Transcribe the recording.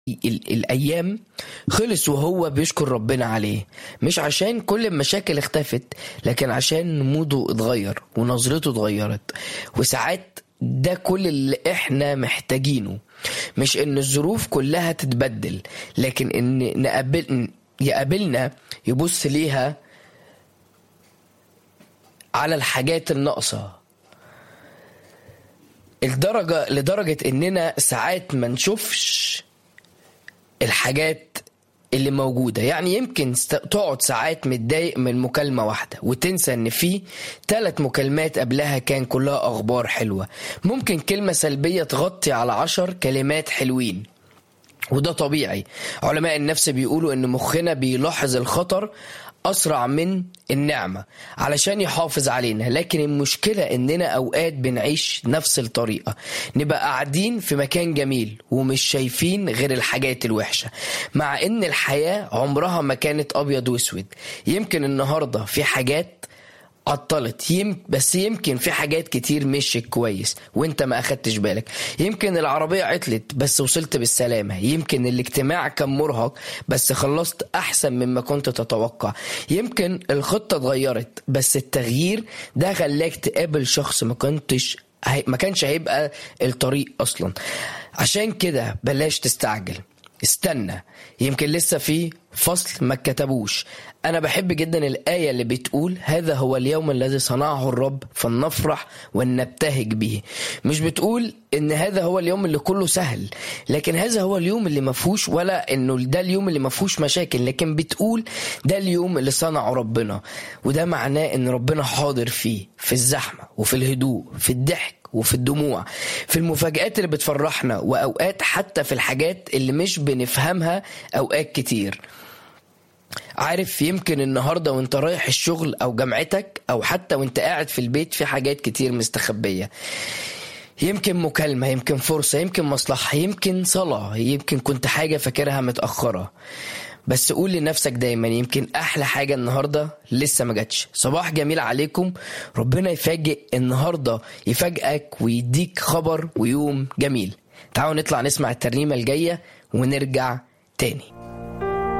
ال- الايام خلص وهو بيشكر ربنا عليه مش عشان كل المشاكل اختفت لكن عشان موده اتغير ونظرته اتغيرت وساعات ده كل اللي احنا محتاجينه مش ان الظروف كلها تتبدل لكن ان نقابل يقابلنا يبص ليها على الحاجات الناقصه الدرجة لدرجة اننا ساعات ما نشوفش الحاجات اللي موجودة يعني يمكن ست- تقعد ساعات متضايق من مكالمة واحدة وتنسى ان في ثلاث مكالمات قبلها كان كلها اخبار حلوة ممكن كلمة سلبية تغطي على عشر كلمات حلوين وده طبيعي علماء النفس بيقولوا ان مخنا بيلاحظ الخطر اسرع من النعمة علشان يحافظ علينا لكن المشكلة اننا اوقات بنعيش نفس الطريقة نبقى قاعدين في مكان جميل ومش شايفين غير الحاجات الوحشة مع ان الحياة عمرها ما كانت ابيض واسود يمكن النهاردة في حاجات عطلت يم بس يمكن في حاجات كتير مشيت كويس وانت ما اخدتش بالك يمكن العربية عطلت بس وصلت بالسلامة يمكن الاجتماع كان مرهق بس خلصت احسن مما كنت تتوقع يمكن الخطة اتغيرت بس التغيير ده خلاك تقابل شخص ما كنتش هي- ما كانش هيبقى الطريق اصلا عشان كده بلاش تستعجل استنى يمكن لسه في فصل ما كتبوش انا بحب جدا الايه اللي بتقول هذا هو اليوم الذي صنعه الرب فلنفرح ونبتهج به مش بتقول ان هذا هو اليوم اللي كله سهل لكن هذا هو اليوم اللي ما فيهوش ولا انه ده اليوم اللي ما فيهوش مشاكل لكن بتقول ده اليوم اللي صنعه ربنا وده معناه ان ربنا حاضر فيه في الزحمه وفي الهدوء في الضحك وفي الدموع في المفاجآت اللي بتفرحنا وأوقات حتى في الحاجات اللي مش بنفهمها أوقات كتير عارف يمكن النهاردة وانت رايح الشغل أو جامعتك أو حتى وانت قاعد في البيت في حاجات كتير مستخبية يمكن مكالمة يمكن فرصة يمكن مصلحة يمكن صلاة يمكن كنت حاجة فاكرها متأخرة بس قول لنفسك دايما يمكن احلى حاجه النهارده لسه ما جاتش صباح جميل عليكم ربنا يفاجئ النهارده يفاجئك ويديك خبر ويوم جميل تعالوا نطلع نسمع الترنيمه الجايه ونرجع تاني